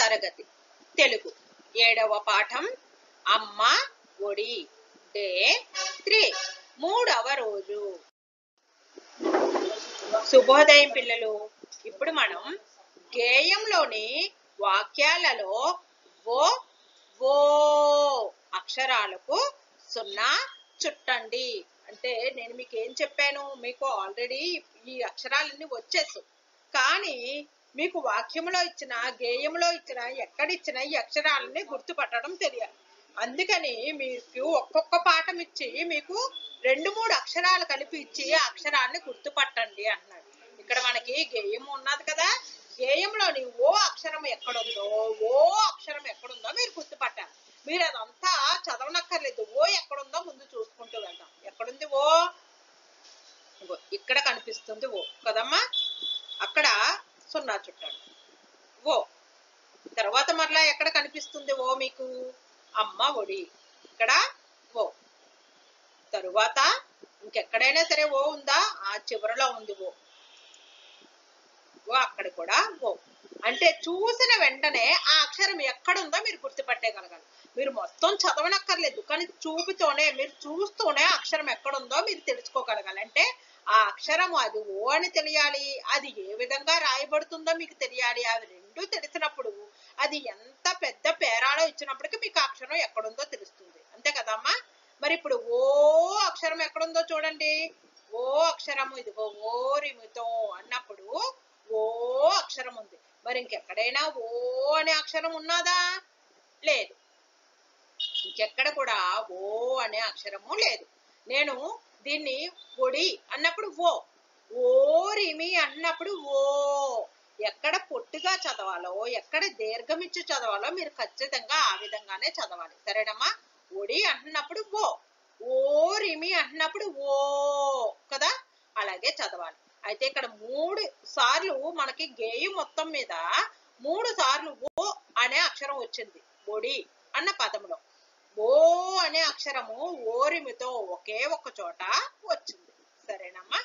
తరగతి తెలుగు ఏడవ పాఠం అమ్మ ఒడి డే త్రీ మూడవ రోజు శుభోదయం పిల్లలు ఇప్పుడు మనం గేయంలోని వాక్యాలలో ఓ ఓ అక్షరాలకు సున్నా చుట్టండి అంటే నేను మీకు ఏం చెప్పాను మీకు ఆల్రెడీ ఈ అక్షరాలన్నీ వచ్చేసు కానీ మీకు వాక్యంలో ఇచ్చిన గేయంలో ఇచ్చిన ఎక్కడిచ్చిన ఈ అక్షరాలని గుర్తుపట్టడం తెలియాలి అందుకని మీకు ఒక్కొక్క పాఠం ఇచ్చి మీకు రెండు మూడు అక్షరాలు కలిపి ఇచ్చి ఆ అక్షరాన్ని గుర్తుపట్టండి అన్నాడు ఇక్కడ మనకి గేయం ఉన్నది కదా గేయంలోని ఓ అక్షరం ఎక్కడుందో ఓ అక్షరం ఎక్కడుందో మీరు గుర్తుపట్టాలి మీరు అదంతా చదవనక్కర్లేదు ఓ ఎక్కడుందో ముందు చూసుకుంటూ వెళ్దాం ఎక్కడుంది ఓ ఇగో ఇక్కడ కనిపిస్తుంది ఓ కదమ్మా అక్కడ సున్నా చుట్టండి ఓ తర్వాత మరలా ఎక్కడ కనిపిస్తుంది ఓ మీకు అమ్మ ఒడి ఇక్కడ ఓ తరువాత ఇంకెక్కడైనా సరే ఓ ఉందా ఆ చివరలో ఉంది ఓ ఓ అక్కడ కూడా ఓ అంటే చూసిన వెంటనే ఆ అక్షరం ఎక్కడుందో మీరు గుర్తుపట్టేయగలగాలి మీరు మొత్తం చదవనక్కర్లేదు కానీ చూపుతోనే మీరు చూస్తూనే అక్షరం ఎక్కడుందో మీరు తెలుసుకోగలగాలి అంటే ఆ అక్షరం అది ఓ అని తెలియాలి అది ఏ విధంగా రాయబడుతుందో మీకు తెలియాలి అవి రెండు తెలిసినప్పుడు అది ఎంత పెద్ద పేరాలో ఇచ్చినప్పటికీ మీకు ఆ అక్షరం ఎక్కడుందో తెలుస్తుంది అంతే కదమ్మా మరి ఇప్పుడు ఓ అక్షరం ఎక్కడుందో చూడండి ఓ అక్షరము ఇదిగో ఓరిమితో అన్నప్పుడు ఓ అక్షరం ఉంది మరి ఇంకెక్కడైనా ఓ అనే అక్షరం ఉన్నదా లేదు ఇంకెక్కడ కూడా ఓ అనే అక్షరము లేదు నేను దీన్ని పొడి అన్నప్పుడు ఓ ఓరిమి అన్నప్పుడు ఓ ఎక్కడ పొట్టిగా చదవాలో ఎక్కడ దీర్ఘమిచ్చి చదవాలో మీరు ఖచ్చితంగా ఆ విధంగానే చదవాలి సరేనమ్మా ఒడి అంటున్నప్పుడు ఓ ఓరిమి అంటున్నప్పుడు ఓ కదా అలాగే చదవాలి అయితే ఇక్కడ మూడు సార్లు మనకి గేయం మొత్తం మీద మూడు సార్లు ఓ అనే అక్షరం వచ్చింది ఒడి అన్న పదంలో ఓ అనే అక్షరము ఓరిమితో ఒకే ఒక్క చోట వచ్చింది సరేనమ్మా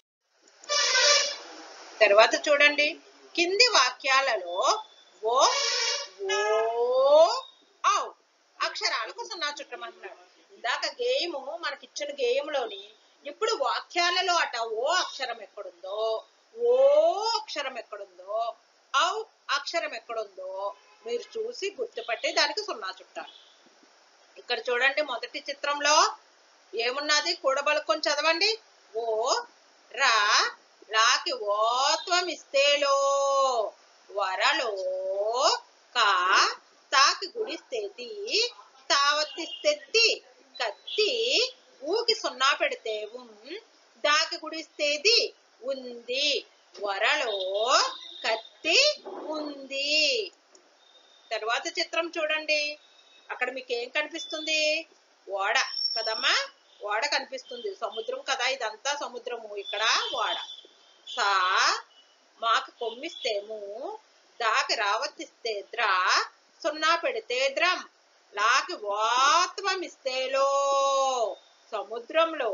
తర్వాత చూడండి కింది వాక్యాలలో ఓ ఓ ఔ అక్షరాలకు సున్నా చుట్టమంటున్నాడు ఇందాక గేయము మనకిచ్చిన గేయంలోని ఇప్పుడు వాక్యాలలో అట ఓ అక్షరం ఎక్కడుందో ఓ అక్షరం ఎక్కడుందో ఔ అక్షరం ఎక్కడుందో మీరు చూసి గుర్తుపట్టి దానికి సున్నా చుట్టాలి ఇక్కడ చూడండి మొదటి చిత్రంలో ఏమున్నది కూడబలుకొని చదవండి ఓ రా లాకి ఓత్వం ఇస్తేలో వరలో కా తాకి గుడిస్తేది తావత్తిస్తెత్తి కత్తి ఊకి సున్నా పెడితే ఉం దాకి గుడిస్తేది ఉంది వరలో కత్తి ఉంది తర్వాత చిత్రం చూడండి అక్కడ మీకు ఏం కనిపిస్తుంది ఓడ కదమ్మా ఓడ కనిపిస్తుంది సముద్రం కదా ఇదంతా సముద్రము ఇక్కడ ఓడ సా మాకు కొమ్మిస్తేము దాకి రావత్తిస్తే ద్రా సున్నా పెడితే ద్రం లాకి వాత్వం ఇస్తేలో సముద్రంలో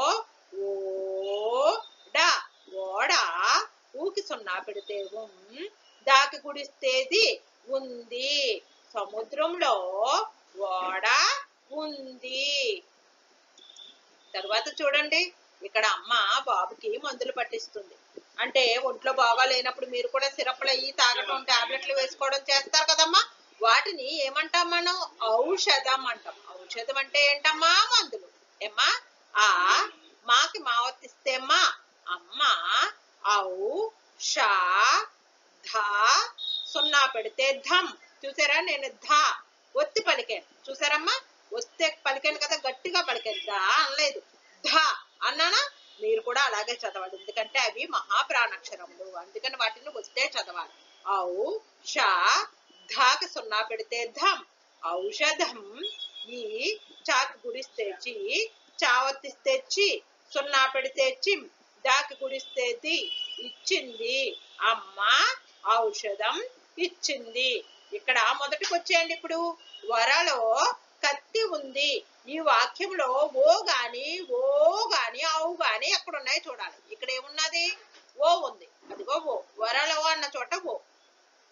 ఓడ ఓడ ఊకి సున్నా పెడితే ఉం దాకి గుడిస్తేది ఉంది సముద్రంలో ఓడ ఉంది తర్వాత చూడండి ఇక్కడ అమ్మ బాబుకి మందులు పట్టిస్తుంది అంటే ఒంట్లో బాగాలేనప్పుడు మీరు కూడా సిరప్లు అయ్యి తాగటం టాబ్లెట్లు వేసుకోవడం చేస్తారు కదమ్మా వాటిని ఏమంటాం మనం ఔషధం అంటాం ఔషధం అంటే ఏంటమ్మా మందులు ఏమ్మా ఆ మాకి మావత్తిస్తేమ్మా అమ్మ ఔ షా ధా సున్నా పెడితే ధమ్ చూసారా నేను ధా ఒత్తి పలికాను చూసారమ్మా వస్తే పలికాను కదా గట్టిగా పలికాను దా అనలేదు ధా అన్నానా మీరు కూడా అలాగే చదవాలి ఎందుకంటే అవి మహాప్రాణాక్షరములు అందుకని వాటిని వస్తే చదవాలి ఔ షా ధాకి సున్నా పెడితే ధమ్ ఔషధం ఈ చాకి గుడిస్తే చి చావత్తిస్తే చి సున్నా పెడితే చిమ్ దాకి గుడిస్తే ది ఇచ్చింది అమ్మ ఔషధం ఇచ్చింది ఇక్కడ మొదటికి వచ్చేయండి ఇప్పుడు వరలో కత్తి ఉంది ఈ వాక్యంలో ఓ గాని ఓ గాని ఔ గాని ఎక్కడ ఉన్నాయి చూడాలి ఇక్కడ ఏమున్నది ఓ ఉంది అదిగో ఓ వరలో అన్న చోట ఓ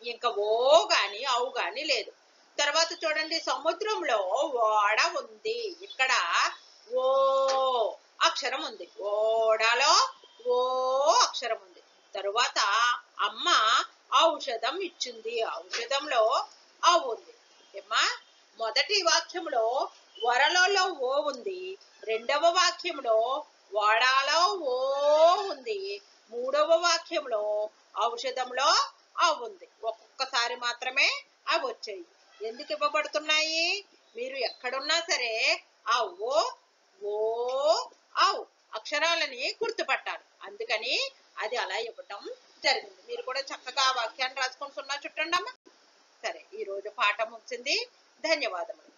ఇంకా ఓ గాని అవు గాని లేదు తర్వాత చూడండి సముద్రంలో ఓడ ఉంది ఇక్కడ ఓ అక్షరం ఉంది ఓడలో ఓ అక్షరం ఉంది తరువాత అమ్మ ఔషధం ఇచ్చింది ఔషధంలో ఆ ఉంది ఏమ్మా మొదటి వాక్యంలో వరలలో ఓ ఉంది రెండవ వాక్యంలో వాడాలో ఓ ఉంది మూడవ వాక్యంలో ఔషధంలో ఆ ఉంది ఒక్కొక్కసారి మాత్రమే అవి వచ్చాయి ఎందుకు ఇవ్వబడుతున్నాయి మీరు ఎక్కడున్నా సరే ఆ ఓ ఓ ఔ అక్షరాలని గుర్తుపట్టాలి అందుకని అది అలా ఇవ్వటం జరిగింది మీరు కూడా చక్కగా ఆ వాక్యాన్ని రాసుకొని సున్నా చుట్టండి అమ్మా సరే ఈ రోజు పాఠం వచ్చింది ధన్యవాదములు